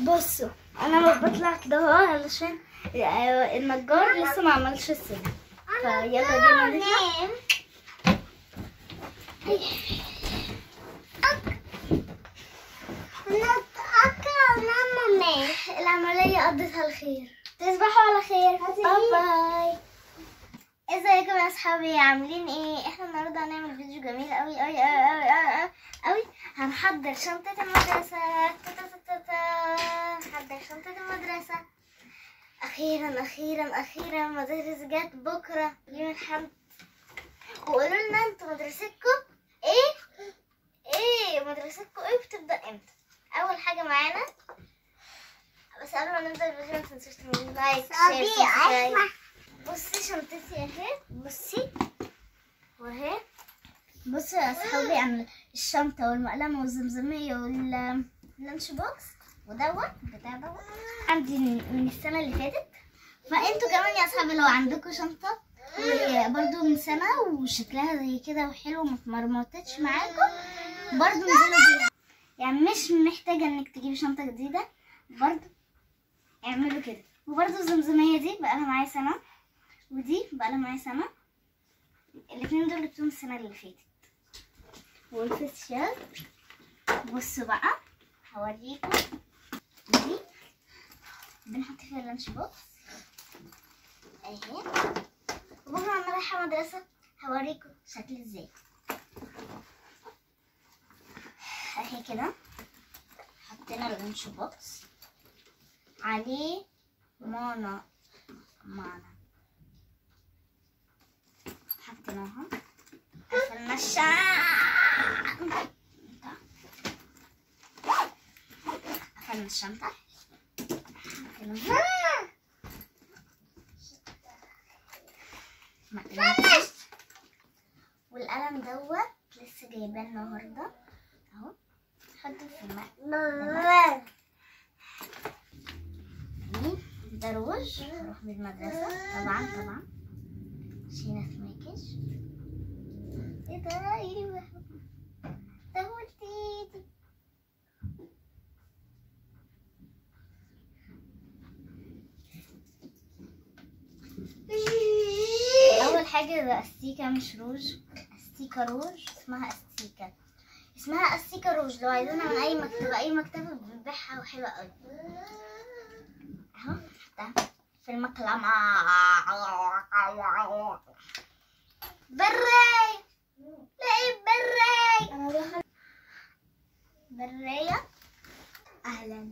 بصوا انا بطلع كده اهو علشان آه، النجار لسه ما عملش السلم فيلا بينا نطلع العملية قضت على خير تصبحوا على خير باي باي ازيكم يا اصحابي عاملين ايه احنا النهارده هنعمل فيديو جميل قوي قوي قوي قوي قوي قوي هنحضر شنطة المدرسة تا تا تا تا تا. هنحضر شنطة المدرسة اخيرا اخيرا اخيرا مدارس جت بكرة يوم الحد وقولوا لنا انتوا مدرستكم ايه ايه مدرستكم ايه بتبدأ امتى اول حاجة معانا بس قبل ما نبدأ الفيديو ما تنسوش تعملوا لايك شير سبسكرايب بصي شنطتي اهي بصي واهي بصوا يا اصحابي عن الشنطة والمقلمة والزمزمية واللانش بوكس ودوت بتاع دوت عندي من السنة اللي فاتت فانتوا كمان يا اصحابي لو عندكم شنطة برضو من سنة وشكلها زي كده وحلو وما اتمرمطتش معاكم برضو انزلوا بيها يعني مش محتاجة انك تجيبي شنطة جديدة برضو اعملوا كده وبرضو الزمزمية دي بقى لها معايا سنة ودي بقى لها معايا سنة الاتنين دول جبتهم السنة اللي فاتت والفيشيال بصوا بقى هوريكم دي بنحط فيها اللانش بوكس اهي وبكرة انا رايحة مدرسة هوريكم شكل ازاي اهي كده حطينا اللانش بوكس عليه مانا مانا حطيناها قفلنا الشنطة قفلنا الشنطة حطيناها مقلمة والقلم دوت لسه جايباه النهارده اهو حطه في المقلم ده روج نروح بالمدرسة طبعا طبعا عشان اسمكش ايه ده ايوه ده هو التيتي اول حاجة ده استيكة مش روج استيكة روج اسمها استيكة اسمها استيكة روج لو عايزينها من اي مكتبة اي مكتبة بتبيعها وحلوة قوي اهو حطها في المقلمة بري لقيت بري برية اهلا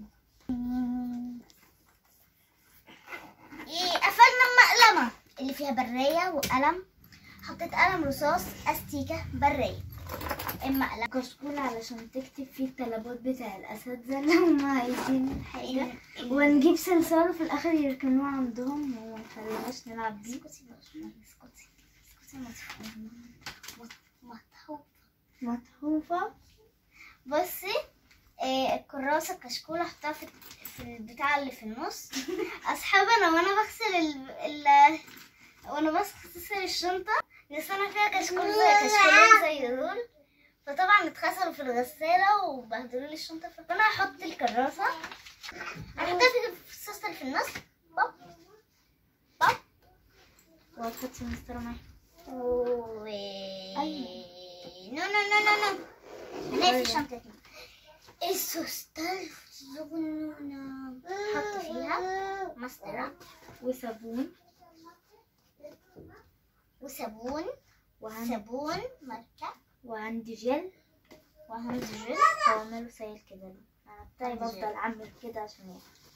ايه قفلنا المقلمة اللي فيها برية وقلم حطيت قلم رصاص استيكة برية المقلم كشكول علشان تكتب فيه الطلبات بتاع الاساتذة اللي هم عايزين حاجة ونجيب سلسال وفي الاخر يركنوه عندهم وما نخليناش نلعب بيه اسكتي بقى شوية، اسكتي اسكتي مطفوفة متحوفة متحوفة بصي إيه الكراسة الكشكول احطها في في البتاع اللي في النص اصحاب انا وانا بغسل ال... ال... وانا بغسل الشنطة لسه فيها كشكول زي كشكولين زي دول فطبعا اتغسلوا في الغسالة وبهدلوا لي الشنطة فانا هحط الكراسة هحطها في في السوستة اللي في النص بوب بوب وهتحطي المسطرة معايا و نو نو نو نو نو هنقفل شنطتنا السوستة الصغنونة حط فيها مسطرة وصابون وصابون وعندي صابون ماركة وعندي جل وعندي جل بعمله سايل كده انا بتاعي بفضل اعمل كده عشان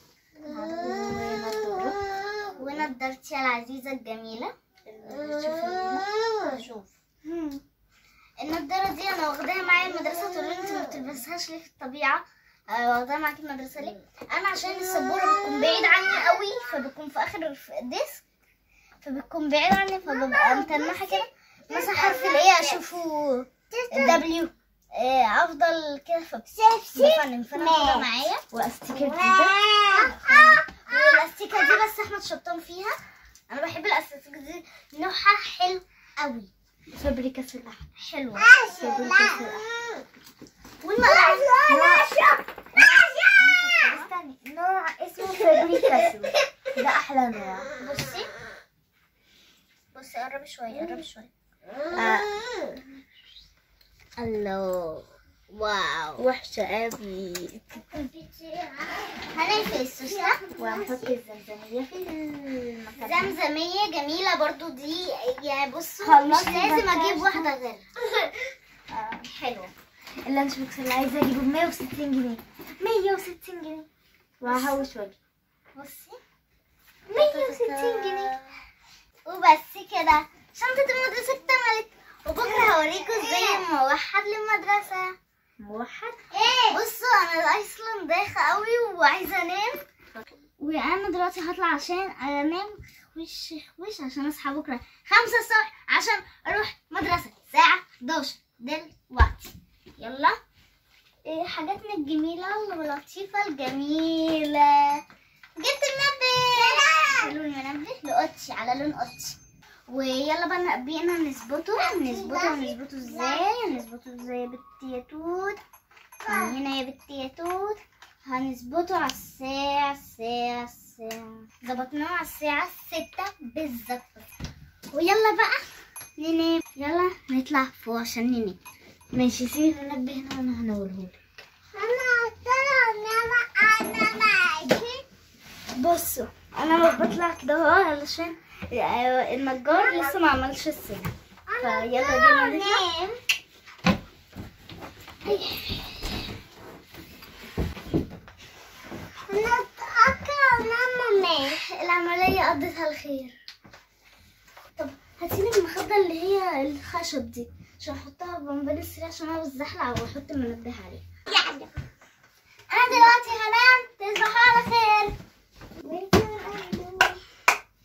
ونضارة ونضارتي العزيزة الجميلة اللي تشوفيها شوف النضارة دي أنا واخداها معايا المدرسة تقول لي أنت ما بتلبسهاش ليه في الطبيعة آه، واخداها معاكي المدرسة ليه؟ أنا عشان السبورة بتكون بعيد عني قوي فبتكون في آخر الديسك فبتكون بعيد عني فببقى متنحة كده مثلا حرف الايه أشوفه الدبليو أفضل كده فبفنن فأنا واخدها معايا واستيكر جديدة والاستيكه دي بس احمد شطان فيها انا بحب الاستيكه دي نوعها حلو قوي فابريكا سلاح حلوه فابريكا سلاح والمقلمه استني الاسود ده احلى نوع بصي بصي قربي شويه قربي شويه آه. الله واو وحشة قوي هنقفل السوسته وهنحط الزمزمية في المكان زمزمية جميلة برضو دي يعني بصوا خلاص مش لازم بقى. اجيب واحدة غيرها آه. حلوة اللانش بوكس اللي عايزة اجيبه ب 160 جنيه 160 جنيه وهحوش واجي بصي 160 جنيه وبس كده شنطة المدرسة اكتملت وبكرة هوريكم ازاي موحد للمدرسة موحد بصوا انا اصلا دايخة قوي وعايزة انام وانا دلوقتي هطلع عشان انام وش وش عشان اصحى بكرة خمسة الصبح عشان اروح مدرسة الساعة 11 دلوقتي يلا إيه حاجاتنا الجميلة واللطيفة الجميلة جبت المنبه لون المنبه لقطش على لون قطش ويلا بقى بينا نظبطه نظبطه نظبطه ازاي نظبطه ازاي يا بنتي يا توت من هنا يا بنتي يا توت هنظبطه على الساعة الساعة الساعة ظبطناه على الساعة ستة بالظبط ويلا بقى ننام يلا نطلع فوق عشان ننام ماشي سيب المنبه هنا وانا هنورهولك انا قلت انا معاكي بصوا انا بطلع كده اهو علشان النجار لسه ما عملش السلم فيلا بينا نطلع نام انا اتأكد ماما العملية قضيتها الخير طب هاتيلي المخدة اللي هي الخشب دي عشان احطها بمبال السرير عشان انا بتزحلق واحط المنبه عليه يعني انا دلوقتي هنام تصبحوا على خير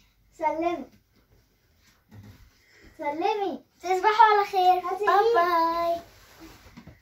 سلمي سلمي تصبحوا على خير هاتي باي باي